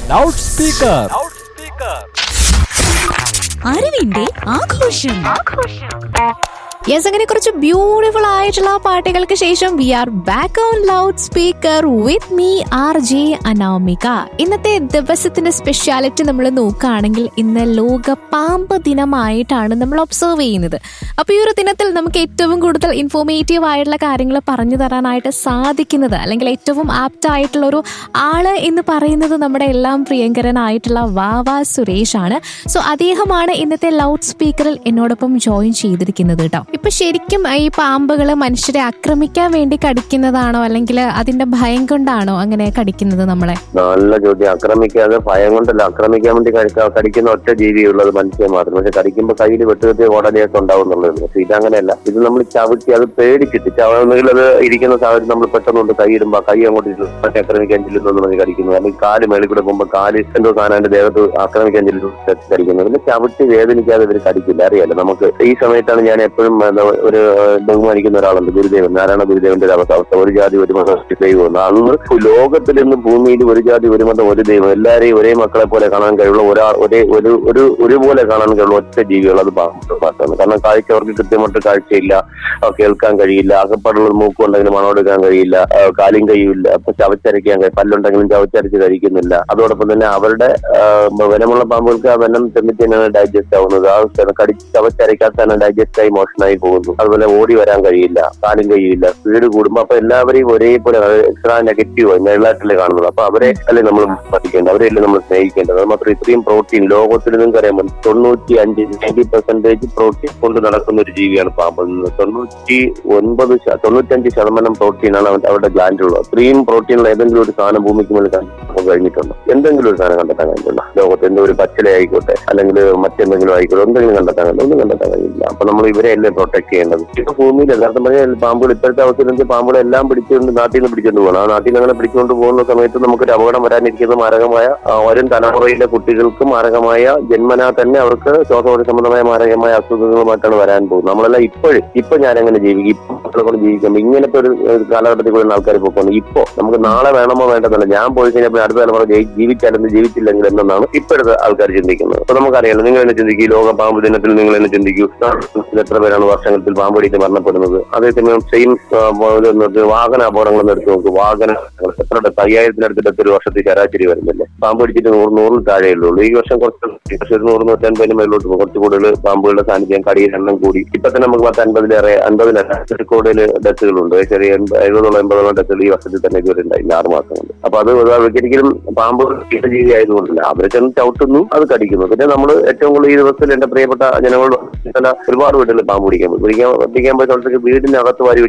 Loud speaker അറിവിന്റെ ആഘോഷം yes അങ്ങനെ കുറച്ച് ബ്യൂട്ടിഫുൾ ആയിട്ടുള്ള പാട്ടുകൾക്ക് ശേഷം we are back on loud speaker with me R J Anamika ഇന്നത്തെ ദിവസത്തിന്റെ സ്പെഷ്യാലിറ്റി നമ്മൾ നോക്കുകയാണെങ്കിൽ ഇന്ന് ലോക പാമ്പ് ദിനമായിട്ടാണ് നമ്മൾ ഒബ്സർവ് ചെയ്യുന്നത് അപ്പൊ ഈ ഒരു ദിനത്തിൽ നമുക്ക് ഏറ്റവും കൂടുതൽ ഇൻഫോർമേറ്റീവ് ആയിട്ടുള്ള കാര്യങ്ങൾ പറഞ്ഞു തരാനായിട്ട് സാധിക്കുന്നത് അല്ലെങ്കിൽ ഏറ്റവും ആപ്റ്റ് ആയിട്ടുള്ള ഒരു ആള് എന്ന് പറയുന്നത് നമ്മുടെ എല്ലാം പ്രിയങ്കരനായിട്ടുള്ള വാവ സുരേഷ് ആണ് സോ അദ്ദേഹമാണ് ഇന്നത്തെ ലൗഡ് സ്പീക്കറിൽ എന്നോടൊപ്പം ജോയിൻ ചെയ്തിരിക്കുന്നത് കേട്ടോ ഇപ്പൊ ശരിക്കും ഈ പാമ്പുകൾ മനുഷ്യരെ ആക്രമിക്കാൻ വേണ്ടി കടിക്കുന്നതാണോ അല്ലെങ്കിൽ അതിന്റെ ഭയം കൊണ്ടാണോ അങ്ങനെ കടിക്കുന്നത് നമ്മളെ നല്ല ചോദ്യം ആക്രമിക്കാതെ ഭയം കൊണ്ടല്ല ആക്രമിക്കാൻ വേണ്ടി കഴിക്ക- കടിക്കുന്ന ഒറ്റ ജീവിയുള്ളത് മനുഷ്യൻ മാത്രം പക്ഷെ കടിക്കുമ്പോൾ കയ്യിൽ വെട്ടുകെട്ടി ഓടനെയൊക്കെ ഉണ്ടാവും എന്നുള്ളത് പക്ഷെ ഇതങ്ങനെയല്ല ഇത് നമ്മൾ ചവിട്ടി അത് പേടിച്ചിട്ട് ചവണെങ്കിൽ അത് ഇരിക്കുന്ന സാഹചര്യം നമ്മൾ പെട്ടെന്ന് കൊണ്ട് കൈയിടുമ്പോൾ കൈ അങ്ങോട്ട് ഇരുന്ന് മറ്റേ ആക്രമിക്കാൻ ചെല്ലുന്നു എന്ന് പറഞ്ഞ് കടിക്കുന്നത് അല്ലെങ്കിൽ കാല് മേളിൽ കൂടെ പോകുമ്പോൾ കാല് എന്തോ സാധനം എന്റെ ദേഹത്ത് ആക്രമിക്കാൻ ചെല്ലുന്നു കടിക്കുന്നത് പിന്നെ ചവിട്ടി വേദനിക്കാതെ ഇവർ കടിക്കില്ല അറിയാലോ നമുക്ക് ഈ സമയത്താണ് ഞാൻ എപ്പോഴും എന്താ, ഒരു ഏഹ്, ബഹുമാനിക്കുന്ന ഒരാളുണ്ട് ഗുരുദേവൻ നാരായണ ഗുരുദേവന്റെ ഒരു അവസ്ഥ അവസ്ഥ ഒരു ജാതി ഒരു മതം ഒരു ദൈവം അന്ന് ലോകത്തിൽ ഇന്ന് ഭൂമിയിൽ ഒരു ജാതി ഒരു മതം ഒരു ദൈവം എല്ലാവരെയും ഒരേ മക്കളെ പോലെ കാണാൻ കഴിയുള്ള ഒരാൾ ഒരേ ഒരു ഒരു ഒരുപോലെ കാണാൻ കഴിയുള്ള ഒറ്റ ജീവികൾ അത് പാമ്പ് മാത്രമാണ് കാരണം കാഴ്ച അവർക്ക് കൃത്യമായിട്ട് കാഴ്ചയില്ല ആ, കേൾക്കാൻ കഴിയില്ല അകപ്പാടുള്ള മൂക്കുണ്ടെങ്കിലും മണമെടുക്കാൻ കഴിയില്ല ആ, കാലും കൈയുമില്ല അപ്പൊ ചവച്ചരയ്ക്കാൻ കഴിയും പല്ലുണ്ടെങ്കിലും ചവച്ചരച്ച് കഴിക്കുന്നില്ല അതോടൊപ്പം തന്നെ അവരുടെ ആ, വനമുള്ള പാമ്പുകൾക്ക് ആ വെനം ചെന്നിട്ട് തന്നെയാണ് ഡൈജസ്റ്റ് ആവുന്നത് ആ കടിച്ച് ചവച്ചരയ്ക്കാത്ത തന്നെ ഡൈജസ്റ്റ് ആയി മോഷനായി പോകുന്നു അതുപോലെ ഓടി വരാൻ കഴിയില്ല കാലും കഴിയില്ല സ്പീഡ് കൂടുമ്പോൾ അപ്പൊ എല്ലാവരെയും ഒരേപോലെ എക്സ്ട്രാ നെഗറ്റീവ് നെഗളായിട്ടല്ലേ കാണുന്നത് അപ്പൊ അവരെ അല്ലേ നമ്മൾ പഠിക്കേണ്ടത് അവരെയല്ലേ നമ്മൾ സ്നേഹിക്കേണ്ടത് അത് മാത്രം ഇത്രയും പ്രോട്ടീൻ ലോകത്തിൽ നിങ്ങൾക്ക് അറിയാൻ പറ്റും തൊണ്ണൂറ്റി അഞ്ച് നയൻറ്റി പെർസെന്റേജ് പ്രോട്ടീൻ കൊണ്ട് നടക്കുന്ന ഒരു ജീവിയാണ് പാമ്പ് തൊണ്ണൂറ്റി ഒൻപത് ശ- തൊണ്ണൂറ്റഞ്ച് ശതമാനം പ്രോട്ടീനാണ് അവന്റെ അവരുടെ ഗ്ലാൻഡിലുള്ളത് അത്രയും പ്രോട്ടീനുള്ള ഏതെങ്കിലും ഒരു സാധനം ഭൂമിക്ക് മേളിൽ കണ്ടെത്താൻ കഴിഞ്ഞിട്ടുണ്ടോ എന്തെങ്കിലും ഒരു സാധനം കണ്ടെത്താൻ കഴിഞ്ഞിട്ടുണ്ടോ ലോകത്ത് എന്തെങ്കിലും ഒരു പച്ചില ആയിക്കോട്ടെ അല്ലെങ്കിൽ മറ്റെന്തെങ്കിലും ആയിക്കോട്ടെ എന്തെങ്കിലും കണ്ടെത്താൻ കഴിയും ഒന്നും കണ്ടെത്താൻ കഴിയില്ല അപ്പൊ നമ്മൾ ഇവരെ അല്ലേ പ്രൊട്ടക്ട് ചെയ്യേണ്ടത് ഇപ്പൊ ഭൂമിയിൽ യഥാർത്ഥം പറഞ്ഞാൽ പാമ്പുകൾ ഇപ്പോഴത്തെ അവസ്ഥയിൽ വെച്ചാൽ പാമ്പുകളെല്ലാം പിടിച്ചുകൊണ്ട് നാട്ടിൽ നിന്ന് പിടിച്ചുകൊണ്ട് പോകണം ആ നാട്ടിൽ നിന്ന് അങ്ങനെ പിടിച്ചുകൊണ്ട് പോകുന്ന സമയത്ത് നമുക്കൊരു അപകടം വരാനിരിക്കുന്ന മാരകമായ ആ, വരും തലമുറയിലെ കുട്ടികൾക്ക് മാരകമായ ജന്മനാ തന്നെ അവർക്ക് ശ്വാസകോശ സംബന്ധമായ മാരകമായ അസുഖങ്ങളുമായിട്ടാണ് വരാൻ പോകുന്നത് നമ്മളെല്ലാം ഇപ്പോഴും ഇപ്പൊ ഞാൻ എങ്ങനെ ജീവിക്കും ഇപ്പൊ മക്കളെ കൊണ്ട് ജീവിക്കുമ്പോൾ ഇങ്ങനത്തെ ഒരു ഒരു കാലഘട്ടത്തിൽ കൂടെ ആൾക്കാർ പോയിക്കൊണ്ട് ഇപ്പോ നമുക്ക് നാളെ വേണമോ വേണ്ടെന്നല്ല ഞാൻ പോയി കഴിഞ്ഞപ്പോൾ അടുത്ത തലമുറ ജയി- ജീവിച്ചാലെന്ന് ജീവിച്ചില്ലെങ്കിൽ എന്തെന്നാണ് ഇപ്പോഴത്തെ ആൾക്കാർ ചിന്തിക്കുന്നത് അപ്പൊ നമുക്കറിയാലോ നിങ്ങൾ എന്നെ ചിന്തിക്കും ഈ ലോക പാമ്പ് ദിനത്തിൽ നിങ്ങൾ എന്നെ ചിന്തിക്കൂ നാട്ടിൽ എത്ര പേരാണ് വർഷങ്ങളിൽ പാമ്പ് കടിച്ച് മരണപ്പെടുന്നത് അതേസമയം സെയിം വാഹന അപകടങ്ങൾ എടുത്ത് നോക്ക് വാഹന എത്ര ഡെത്ത് അയ്യായിരത്തിനടുത്ത് ഡെത്ത് ഒരു വർഷത്തിൽ ശരാശരി വരുന്നില്ലേ പാമ്പ് കടിച്ചിട്ട് നൂറ് നൂറിൽ താഴെയുള്ളൂ ഈ വർഷം കുറച്ച് പക്ഷേ ഒരു നൂറ് നൂറ്റൻപതിന് മേലോട്ട് പോകും. കുറച്ച് കൂടുതൽ പാമ്പുകളുടെ സാന്നിധ്യം കടിയിൽ എണ്ണം കൂടി ഇപ്പൊ തന്നെ നമുക്ക് പത്ത് അൻപതിലേറെ അൻപതിലല്ല കൂടുതൽ ഡെത്തുകളുണ്ട് ചെറിയ എൺപ- എഴുപതോളം എൺപതോളം ഡെത്തുകൾ ഈ വർഷത്തിൽ തന്നെ ഇതുവരെ ഉണ്ടായില്ല ആറ് മാസം കൊണ്ട് അപ്പൊ അത് ഒരിക്കലും പാമ്പ് ജീവി ആയതുകൊണ്ടല്ല അവരെ ചെന്ന് ചവിട്ടുന്നു അത് കടിക്കുന്നു പിന്നെ നമ്മൾ ഏറ്റവും കൂടുതൽ ഈ ദിവസത്തിൽ എന്റെ പ്രിയപ്പെട്ട ജനങ്ങളോട് ചില ഒരുപാട് വീട്ടിൽ പാമ്പ് പിടിക്കാൻ പോയി പിടിക്കാൻ പിടിക്കാൻ പോയ സ്ഥലത്തേക്ക് വീടിനകത്ത് വാരി